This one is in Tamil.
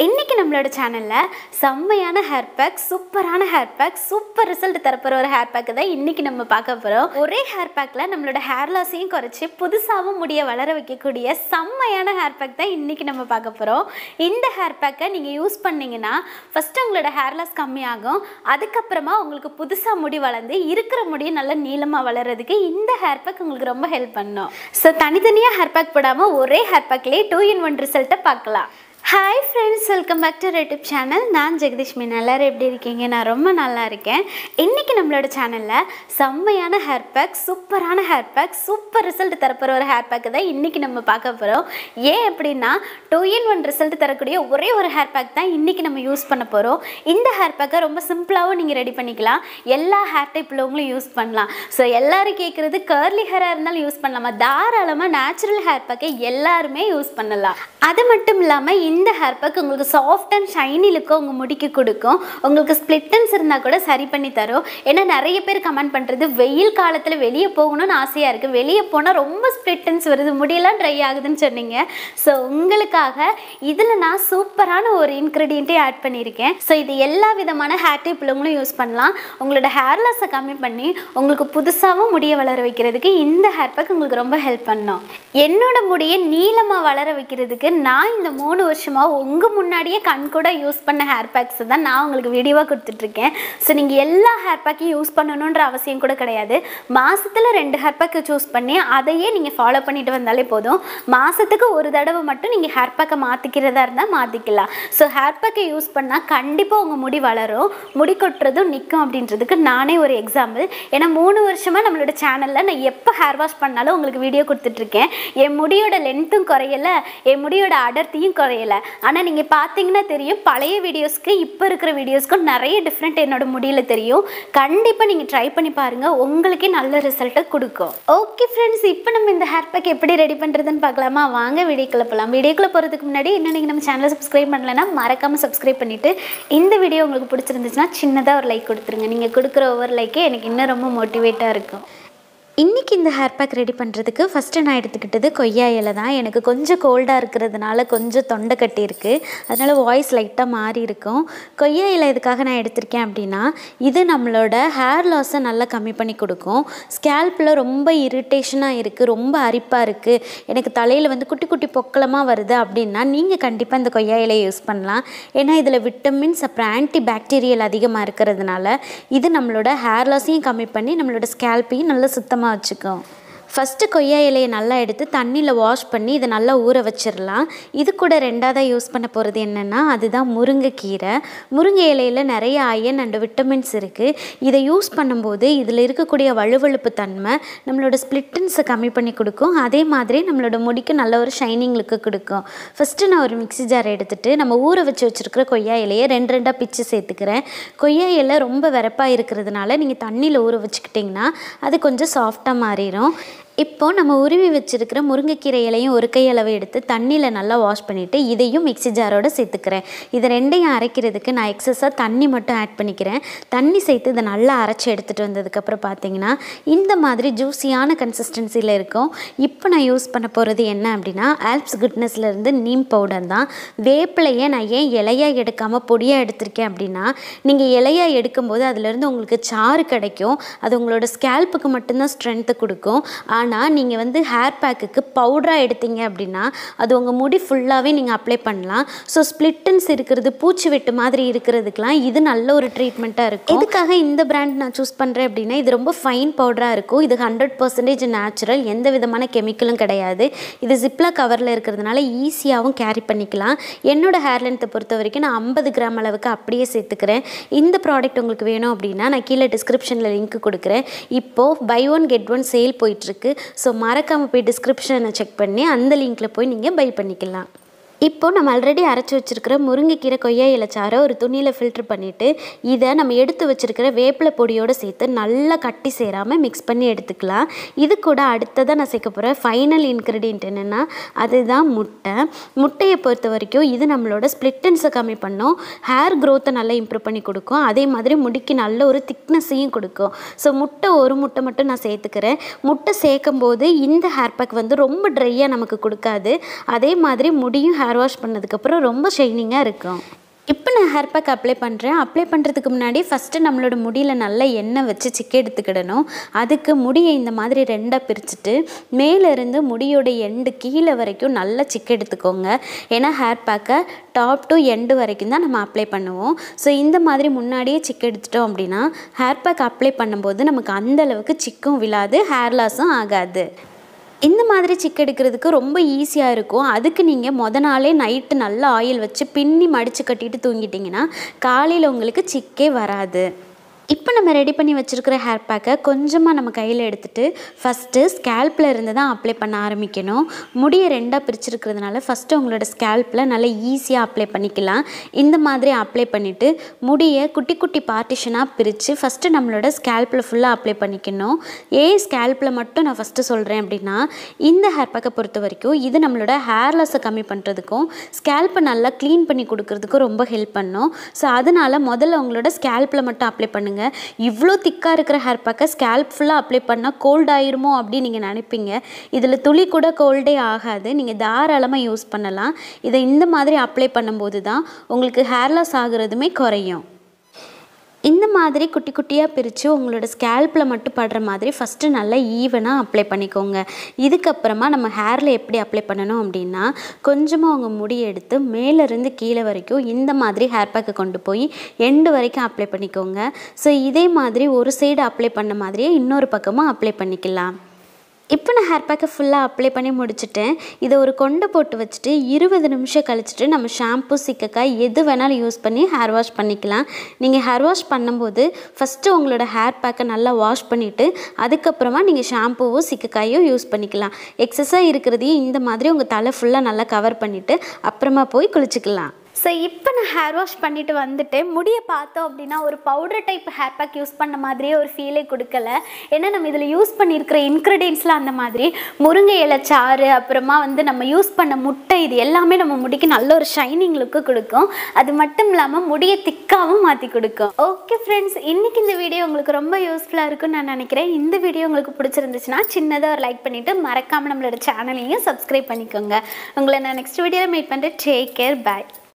இன்னைக்கு நம்மளோட சேனலில் செம்மையான ஹேர் பேக் சூப்பரான ஹேர் பேக் சூப்பர் ரிசல்ட் தரப்போகிற ஒரு ஹேர் பேக்கு தான் இன்னைக்கு நம்ம பார்க்க போகிறோம் ஒரே ஹேர் பேக்கில் நம்மளோட ஹேர் லாஸையும் குறைச்சி புதுசாகவும் முடிய வளர வைக்கக்கூடிய செம்மையான ஹேர் பேக் தான் இன்னைக்கு நம்ம பார்க்க போகிறோம் இந்த ஹேர் பேக்கை நீங்கள் யூஸ் பண்ணீங்கன்னா ஃபஸ்ட்டு உங்களோட ஹேர் லாஸ் கம்மியாகும் அதுக்கப்புறமா உங்களுக்கு புதுசாக முடி வளர்ந்து இருக்கிற முடியும் நல்லா நீளமாக வளர்றதுக்கு இந்த ஹேர் பேக் உங்களுக்கு ரொம்ப ஹெல்ப் பண்ணும் ஸோ தனித்தனியாக ஹேர் பேக் போடாமல் ஒரே ஹேர் பேக்லேயே டூ இன் ஒன் ரிசல்ட்டை பார்க்கலாம் hi friends welcome back to YouTube channel நான் ஜெகதீஷ் மீன் எல்லாரும் எப்படி இருக்கீங்க நான் ரொம்ப நல்லா இருக்கேன் இன்றைக்கி நம்மளோட சேனலில் செம்மையான ஹேர் பேக் சூப்பரான ஹேர் பேக் சூப்பர் ரிசல்ட் தரப்போகிற ஒரு ஹேர் பேக்கு தான் இன்றைக்கி நம்ம பார்க்க போகிறோம் ஏன் அப்படின்னா டூ இன் ஒன் ரிசல்ட் தரக்கூடிய ஒரே ஒரு ஹேர் பேக் தான் இன்றைக்கி நம்ம யூஸ் பண்ண போகிறோம் இந்த ஹேர் பேக்கை ரொம்ப சிம்பிளாகவும் நீங்கள் ரெடி பண்ணிக்கலாம் எல்லா ஹேர் டைப் உள்ளவங்களும் யூஸ் பண்ணலாம் ஸோ எல்லாரும் கேட்குறது கர்லி ஹேராக இருந்தாலும் யூஸ் பண்ணலாமா தாராளமாக நேச்சுரல் ஹேர் பேக்கை எல்லாருமே யூஸ் பண்ணலாம் அது மட்டும் இல்லாமல் இந்த ஹேர் பேக் உங்களுக்கு சாஃப்ட் அண்ட் ஷைனி லுக்கை உங்கள் முடிக்கு கொடுக்கும் உங்களுக்கு ஸ்ப்ளிட்டன்ஸ் இருந்தால் கூட சரி பண்ணி தரும் ஏன்னா நிறைய பேர் கமெண்ட் பண்ணுறது வெயில் காலத்தில் வெளியே போகணும்னு ஆசையாக இருக்குது வெளியே போனால் ரொம்ப ஸ்ப்ளிட்டன்ஸ் வருது முடியெல்லாம் ட்ரை ஆகுதுன்னு சொன்னீங்க ஸோ உங்களுக்காக இதில் நான் சூப்பரான ஒரு இன்க்ரீடியண்ட்டே ஆட் பண்ணியிருக்கேன் ஸோ இது எல்லா விதமான ஹேர் டைப் உள்ளவங்களும் யூஸ் பண்ணலாம் உங்களோட ஹேர் லாஸை கம்மி பண்ணி உங்களுக்கு புதுசாகவும் முடிய வளர வைக்கிறதுக்கு இந்த ஹேர் பேக் உங்களுக்கு ரொம்ப ஹெல்ப் பண்ணும் என்னோட முடியை நீளமாக வளர வைக்கிறதுக்கு நான் இந்த மூணு வருஷமாக உங்கள் முன்னாடியே கண் கூட யூஸ் பண்ண ஹேர் பேக்ஸ் தான் நான் உங்களுக்கு வீடியோவாக கொடுத்துட்ருக்கேன் ஸோ நீங்கள் எல்லா ஹேர் பேக்கையும் யூஸ் பண்ணணுன்ற அவசியம் கூட கிடையாது மாதத்தில் ரெண்டு ஹேர் பேக்கை சூஸ் பண்ணி அதையே நீங்கள் ஃபாலோ பண்ணிட்டு வந்தாலே போதும் மாதத்துக்கு ஒரு தடவை மட்டும் நீங்கள் ஹேர் பேக்கை மாற்றிக்கிறதா இருந்தால் மாற்றிக்கலாம் ஸோ ஹேர் பேக்கை யூஸ் பண்ணால் கண்டிப்பாக உங்கள் முடி வளரும் முடி கொட்டுறதும் நிற்கும் அப்படின்றதுக்கு நானே ஒரு எக்ஸாம்பிள் ஏன்னா மூணு வருஷமாக நம்மளோட சேனலில் நான் எப்போ ஹேர் வாஷ் பண்ணாலும் உங்களுக்கு வீடியோ கொடுத்துட்ருக்கேன் என் முடியோட லென்த்தும் குறையலை என் முடியோட அடர்த்தியும் குறையலை ஆனால் நீங்கள் பார்த்தீங்கன்னா தெரியும் பழைய வீடியோஸ்க்கு இப்போ இருக்கிற வீடியோஸ்க்கும் நிறைய டிஃப்ரெண்ட் என்னோட முடியில் தெரியும் கண்டிப்பாக நீங்கள் ட்ரை பண்ணி பாருங்கள் உங்களுக்கே நல்ல ரிசல்ட்டை கொடுக்கும் ஓகே ஃப்ரெண்ட்ஸ் இப்போ நம்ம இந்த ஹேர் பேக் எப்படி ரெடி பண்ணுறதுன்னு பார்க்கலாமா வாங்க வீடியோக்குள்ளே போகலாம் வீடியோக்குள்ளே போகிறதுக்கு முன்னாடி இன்னும் நீங்கள் நம்ம சேனலை சப்ஸ்கிரைப் பண்ணலைன்னா மறக்காமல் சப்ஸ்கிரைப் பண்ணிவிட்டு இந்த வீடியோ உங்களுக்கு பிடிச்சிருந்துச்சுன்னா சின்னதாக ஒரு லைக் கொடுத்துருங்க நீங்கள் கொடுக்குற ஒவ்வொரு லைக்கே எனக்கு இன்னும் ரொம்ப மோட்டிவேட்டாக இருக்கும் இன்றைக்கி இந்த ஹேர் பேக் ரெடி பண்ணுறதுக்கு ஃபஸ்ட்டு நான் எடுத்துக்கிட்டது கொய்யா இலை தான் எனக்கு கொஞ்சம் கோல்டாக இருக்கிறதுனால கொஞ்சம் தொண்டை கட்டியிருக்கு அதனால் வாய்ஸ் லைட்டாக மாறி இருக்கும் கொய்யா இலை எதுக்காக நான் எடுத்திருக்கேன் அப்படின்னா இது நம்மளோட ஹேர் லாஸை நல்லா கம்மி பண்ணி கொடுக்கும் ஸ்கேல்பில் ரொம்ப இரிட்டேஷனாக இருக்குது ரொம்ப அரிப்பாக இருக்குது எனக்கு தலையில் வந்து குட்டி குட்டி பொக்களமாக வருது அப்படின்னா நீங்கள் கண்டிப்பாக இந்த கொய்யா இலையை யூஸ் பண்ணலாம் ஏன்னா இதில் விட்டமின்ஸ் அப்புறம் ஆன்டி பாக்டீரியல் அதிகமாக இருக்கிறதுனால இது நம்மளோட ஹேர் லாஸையும் கம்மி பண்ணி நம்மளோட ஸ்கேல்ப்பையும் நல்லா சுத்தமாக சுத்தமாக வச்சுக்கும் ஃபஸ்ட்டு கொய்யா இலையை நல்லா எடுத்து தண்ணியில் வாஷ் பண்ணி இதை நல்லா ஊற வச்சிடலாம் இது கூட ரெண்டாவதாக யூஸ் பண்ண போகிறது என்னென்னா அதுதான் முருங்கைக்கீரை முருங்கை இலையில் நிறைய அயன் அண்ட் விட்டமின்ஸ் இருக்குது இதை யூஸ் பண்ணும்போது இதில் இருக்கக்கூடிய வழுவழுப்பு தன்மை நம்மளோட ஸ்ப்ளிட்டன்ஸை கம்மி பண்ணி கொடுக்கும் அதே மாதிரி நம்மளோட முடிக்கு நல்ல ஒரு ஷைனிங் லுக்கு கொடுக்கும் ஃபஸ்ட்டு நான் ஒரு மிக்சி ஜார் எடுத்துகிட்டு நம்ம ஊற வச்சு வச்சுருக்கிற கொய்யா இலையை ரெண்டு ரெண்டாக பிச்சு சேர்த்துக்கிறேன் கொய்யா இலை ரொம்ப வெறப்பாக இருக்கிறதுனால நீங்கள் தண்ணியில் ஊற வச்சுக்கிட்டிங்கன்னா அது கொஞ்சம் சாஃப்டாக மாறிடும் இப்போது நம்ம உருவி வச்சுருக்கிற முருங்கைக்கீரை இலையும் ஒரு கையளவு எடுத்து தண்ணியில் நல்லா வாஷ் பண்ணிவிட்டு இதையும் மிக்சி ஜாரோடு சேர்த்துக்கிறேன் இதை ரெண்டையும் அரைக்கிறதுக்கு நான் எக்ஸஸாக தண்ணி மட்டும் ஆட் பண்ணிக்கிறேன் தண்ணி சேர்த்து இதை நல்லா அரைச்சி எடுத்துகிட்டு வந்ததுக்கப்புறம் பார்த்தீங்கன்னா இந்த மாதிரி ஜூஸியான கன்சிஸ்டன்சியில் இருக்கும் இப்போ நான் யூஸ் பண்ண போகிறது என்ன அப்படின்னா ஆல்ப்ஸ் குட்னஸ்லேருந்து நீம் பவுடர் தான் வேப்பிலையை நான் ஏன் இலையாக எடுக்காமல் பொடியாக எடுத்திருக்கேன் அப்படின்னா நீங்கள் இலையாக எடுக்கும்போது அதுலேருந்து உங்களுக்கு சாறு கிடைக்கும் அது உங்களோட ஸ்கேல்ப்புக்கு மட்டும்தான் ஸ்ட்ரென்த்து கொடுக்கும் ஆனால் நீங்கள் வந்து ஹேர் பேக்குக்கு பவுடராக எடுத்தீங்க அப்படின்னா அது உங்கள் முடி ஃபுல்லாகவே நீங்கள் அப்ளை பண்ணலாம் ஸோ ஸ்ப்ளிட்டன்ஸ் இருக்கிறது பூச்சி வெட்டு மாதிரி இருக்கிறதுக்கெலாம் இது நல்ல ஒரு ட்ரீட்மெண்ட்டாக இருக்கும் இதுக்காக இந்த பிராண்ட் நான் சூஸ் பண்ணுறேன் அப்படின்னா இது ரொம்ப ஃபைன் பவுடராக இருக்கும் இது ஹண்ட்ரட் பர்சன்டேஜ் நேச்சுரல் எந்த விதமான கெமிக்கலும் கிடையாது இது ஜிப்லா கவரில் இருக்கிறதுனால ஈஸியாகவும் கேரி பண்ணிக்கலாம் என்னோட ஹேர் லென்த்தை பொறுத்த வரைக்கும் நான் ஐம்பது கிராம் அளவுக்கு அப்படியே சேர்த்துக்கிறேன் இந்த ப்ராடக்ட் உங்களுக்கு வேணும் அப்படின்னா நான் கீழே டிஸ்கிரிப்ஷனில் லிங்க் கொடுக்குறேன் இப்போது buy one get one sale போயிட்டுருக்கு ஸோ மறக்காமல் போய் டிஸ்கிரிப்ஷனை செக் பண்ணி அந்த லிங்க்கில் போய் நீங்கள் பை பண்ணிக்கலாம் இப்போது நம்ம ஆல்ரெடி அரைச்சி வச்சுருக்கிற முருங்கைக்கீரை கொய்யா இலைச்சாரை ஒரு துணியில் ஃபில்ட்ரு பண்ணிவிட்டு இதை நம்ம எடுத்து வச்சுருக்கிற வேப்பிலை பொடியோடு சேர்த்து நல்லா கட்டி சேராமல் மிக்ஸ் பண்ணி எடுத்துக்கலாம் இது கூட அடுத்ததாக நான் சேர்க்க போகிற ஃபைனல் இன்க்ரீடியன்ட் என்னென்னா அதுதான் முட்டை முட்டையை பொறுத்த வரைக்கும் இது நம்மளோட ஸ்ப்ளிட்டன்ஸை கம்மி பண்ணும் ஹேர் க்ரோத்தை நல்லா இம்ப்ரூவ் பண்ணி கொடுக்கும் அதே மாதிரி முடிக்கு நல்ல ஒரு திக்னஸையும் கொடுக்கும் ஸோ முட்டை ஒரு முட்டை மட்டும் நான் சேர்த்துக்கிறேன் முட்டை சேர்க்கும் போது இந்த ஹேர் பேக் வந்து ரொம்ப ட்ரையாக நமக்கு கொடுக்காது அதே மாதிரி முடியும் ஹேர் ஹேர் வாஷ் பண்ணதுக்கப்புறம் ரொம்ப ஷைனிங்காக இருக்கும் இப்போ நான் ஹேர் பேக் அப்ளை பண்ணுறேன் அப்ளை பண்ணுறதுக்கு முன்னாடி ஃபஸ்ட்டு நம்மளோட முடியில் நல்லா எண்ணெய் வச்சு சிக்க எடுத்துக்கிடணும் அதுக்கு முடியை இந்த மாதிரி ரெண்டாக பிரிச்சுட்டு மேலேருந்து முடியோட எண்டு கீழே வரைக்கும் நல்லா சிக்க எடுத்துக்கோங்க ஏன்னா ஹேர் பேக்கை டாப் டு எண்டு வரைக்கும் தான் நம்ம அப்ளை பண்ணுவோம் ஸோ இந்த மாதிரி முன்னாடியே சிக்க எடுத்துட்டோம் அப்படின்னா ஹேர் பேக் அப்ளை பண்ணும்போது நமக்கு அந்த அளவுக்கு சிக்கும் விழாது ஹேர் லாஸும் ஆகாது இந்த மாதிரி சிக்கு எடுக்கிறதுக்கு ரொம்ப ஈஸியாக இருக்கும் அதுக்கு நீங்கள் மொத நாளே நைட்டு நல்லா ஆயில் வச்சு பின்னி மடித்து கட்டிட்டு தூங்கிட்டிங்கன்னா காலையில் உங்களுக்கு சிக்கே வராது இப்போ நம்ம ரெடி பண்ணி வச்சுருக்கிற ஹேர் பேக்கை கொஞ்சமாக நம்ம கையில் எடுத்துகிட்டு ஃபஸ்ட்டு ஸ்கேல்பில் இருந்து தான் அப்ளை பண்ண ஆரம்பிக்கணும் முடியை ரெண்டாக பிரிச்சிருக்கிறதுனால ஃபஸ்ட்டு உங்களோட ஸ்கேல்பில் நல்லா ஈஸியாக அப்ளை பண்ணிக்கலாம் இந்த மாதிரி அப்ளை பண்ணிவிட்டு முடியை குட்டி குட்டி பார்ட்டிஷனாக பிரித்து ஃபஸ்ட்டு நம்மளோட ஸ்கேல்பில் ஃபுல்லாக அப்ளை பண்ணிக்கணும் ஏன் ஸ்கேல்பில் மட்டும் நான் ஃபஸ்ட்டு சொல்கிறேன் அப்படின்னா இந்த ஹேர் பேக்கை பொறுத்த வரைக்கும் இது நம்மளோட ஹேர் லாஸை கம்மி பண்ணுறதுக்கும் ஸ்கேல்ப்பை நல்லா க்ளீன் பண்ணி கொடுக்கறதுக்கும் ரொம்ப ஹெல்ப் பண்ணும் ஸோ அதனால் முதல்ல உங்களோட ஸ்கேல்பில் மட்டும் அப்ளை பண்ணுங்கள் இவ்வளோ திக்காக இருக்கிற ஹேர் பேக்கை ஸ்கேல்ப் ஃபுல்லாக அப்ளை பண்ணால் கோல்ட் ஆயிருமோ அப்படின்னு நீங்கள் நினைப்பீங்க இதில் துளி கூட கோல்டே ஆகாது நீங்கள் தாராளமாக யூஸ் பண்ணலாம் இதை இந்த மாதிரி அப்ளை பண்ணும்போது தான் உங்களுக்கு ஹேர் லாஸ் ஆகுறதுமே குறையும் இந்த மாதிரி குட்டி குட்டியாக பிரித்து உங்களோட ஸ்கேல்பில் மட்டும் படுற மாதிரி ஃபஸ்ட்டு நல்லா ஈவனாக அப்ளை பண்ணிக்கோங்க இதுக்கப்புறமா நம்ம ஹேரில் எப்படி அப்ளை பண்ணணும் அப்படின்னா கொஞ்சமாக உங்கள் முடியை எடுத்து மேலேருந்து கீழே வரைக்கும் இந்த மாதிரி ஹேர் பேக்கை கொண்டு போய் எண்டு வரைக்கும் அப்ளை பண்ணிக்கோங்க ஸோ இதே மாதிரி ஒரு சைடு அப்ளை பண்ண மாதிரியே இன்னொரு பக்கமும் அப்ளை பண்ணிக்கலாம் இப்போ நான் ஹேர் பேக்கை ஃபுல்லாக அப்ளை பண்ணி முடிச்சிட்டேன் இதை ஒரு கொண்டை போட்டு வச்சுட்டு இருபது நிமிஷம் கழிச்சிட்டு நம்ம ஷாம்பு சிக்கக்காய் எது வேணாலும் யூஸ் பண்ணி ஹேர் வாஷ் பண்ணிக்கலாம் நீங்கள் ஹேர் வாஷ் பண்ணும்போது ஃபஸ்ட்டு உங்களோட ஹேர் பேக்கை நல்லா வாஷ் பண்ணிவிட்டு அதுக்கப்புறமா நீங்கள் ஷாம்புவும் சிக்கக்காயும் யூஸ் பண்ணிக்கலாம் எக்ஸஸாக இருக்கிறதையும் இந்த மாதிரி உங்கள் தலை ஃபுல்லாக நல்லா கவர் பண்ணிவிட்டு அப்புறமா போய் குளிச்சுக்கலாம் ஸோ இப்போ நான் ஹேர் வாஷ் பண்ணிட்டு வந்துட்டேன் முடியை பார்த்தோம் அப்படின்னா ஒரு powder type hair pack use பண்ண மாதிரியே ஒரு ஃபீலே கொடுக்கல ஏன்னா நம்ம இதில் யூஸ் பண்ணியிருக்கிற இன்க்ரீடியன்ஸ்லாம் அந்த மாதிரி முருங்கை இலை சாறு அப்புறமா வந்து நம்ம யூஸ் பண்ண முட்டை இது எல்லாமே நம்ம முடிக்கு நல்ல ஒரு ஷைனிங் லுக்கு கொடுக்கும் அது மட்டும் இல்லாமல் முடியை திக்காகவும் மாற்றி கொடுக்கும் ஓகே ஃப்ரெண்ட்ஸ் இன்றைக்கி இந்த வீடியோ உங்களுக்கு ரொம்ப யூஸ்ஃபுல்லாக இருக்கும்னு நான் நினைக்கிறேன் இந்த வீடியோ உங்களுக்கு பிடிச்சிருந்துச்சுன்னா சின்னதாக ஒரு லைக் பண்ணிவிட்டு மறக்காமல் நம்மளோட சேனலையும் சப்ஸ்கிரைப் பண்ணிக்கோங்க உங்களை நான் நெக்ஸ்ட் வீடியோவில் மீட் பண்ணுறேன் டேக் கேர் பாய்